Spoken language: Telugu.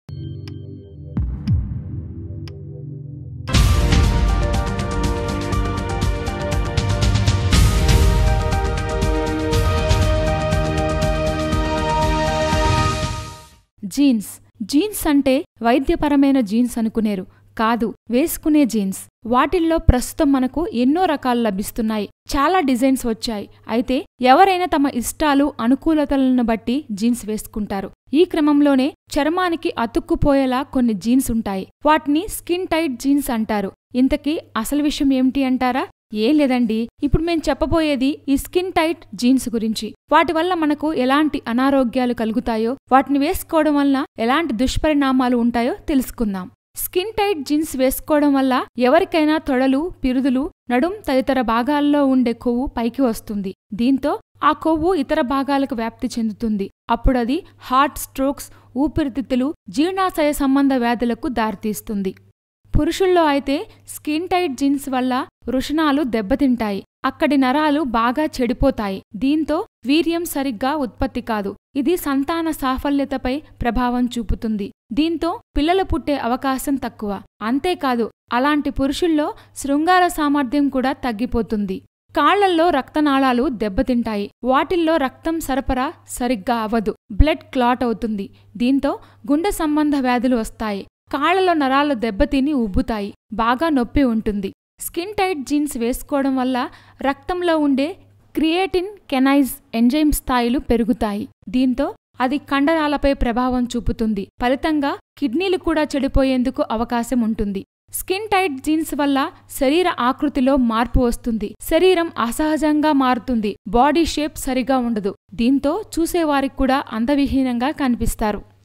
జీన్స్ జీన్స్ అంటే వైద్యపరమైన జీన్స్ అనుకునేరు కాదు వేసుకునే జీన్స్ వాటిల్లో ప్రస్తుతం మనకు ఎన్నో రకాలు లభిస్తున్నాయి చాలా డిజైన్స్ వచ్చాయి అయితే ఎవరైనా తమ ఇష్టాలు అనుకూలతలను బట్టి జీన్స్ వేసుకుంటారు ఈ క్రమంలోనే చర్మానికి అతుక్కుపోయేలా కొన్ని జీన్స్ ఉంటాయి వాటిని స్కిన్ టైట్ జీన్స్ అంటారు ఇంతకీ అసలు విషయం ఏమిటి అంటారా ఏం లేదండి ఇప్పుడు మేం చెప్పబోయేది ఈ స్కిన్ టైట్ జీన్స్ గురించి వాటి వల్ల మనకు ఎలాంటి అనారోగ్యాలు కలుగుతాయో వాటిని వేసుకోవడం వల్ల ఎలాంటి దుష్పరిణామాలు ఉంటాయో తెలుసుకుందాం స్కిన్ టైట్ జీన్స్ వేసుకోవడం వల్ల ఎవరికైనా తొడలు పిరుదులు నడుం తదితర భాగాల్లో ఉండే కొవ్వు పైకి వస్తుంది దీంతో ఆ కొవ్వు ఇతర భాగాలకు వ్యాప్తి చెందుతుంది అప్పుడది హార్ట్ స్ట్రోక్స్ ఊపిరితిత్తులు జీర్ణాశయ సంబంధ వ్యాధులకు దారితీస్తుంది పురుషుల్లో అయితే స్కిన్ టైట్ జీన్స్ వల్ల వృషణాలు దెబ్బతింటాయి అక్కడి నరాలు బాగా చెడిపోతాయి దీంతో వీర్యం సరిగ్గా ఉత్పత్తి కాదు ఇది సంతాన సాఫల్యతపై ప్రభావం చూపుతుంది దీంతో పిల్లలు పుట్టే అవకాశం తక్కువ అంతేకాదు అలాంటి పురుషుల్లో శృంగార సామర్థ్యం కూడా తగ్గిపోతుంది కాళ్లల్లో రక్తనాళాలు దెబ్బతింటాయి వాటిల్లో రక్తం సరఫరా సరిగ్గా అవ్వదు బ్లడ్ క్లాట్ అవుతుంది దీంతో గుండె సంబంధ వ్యాధులు వస్తాయి కాళ్లలో నరాలు దెబ్బతిని ఉబ్బుతాయి బాగా నొప్పి ఉంటుంది స్కిన్ టైట్ జీన్స్ వేసుకోవడం వల్ల రక్తంలో ఉండే క్రియేటిన్ కెనైజ్ ఎంజైమ్ స్థాయిలు పెరుగుతాయి దీంతో అది కండరాలపై ప్రభావం చూపుతుంది ఫలితంగా కిడ్నీలు కూడా చెడిపోయేందుకు అవకాశం ఉంటుంది స్కిన్ టైట్ జీన్స్ వల్ల శరీర ఆకృతిలో మార్పు వస్తుంది శరీరం అసహజంగా మారుతుంది బాడీ షేప్ సరిగా ఉండదు దీంతో చూసేవారికి కూడా అందవిహీనంగా కనిపిస్తారు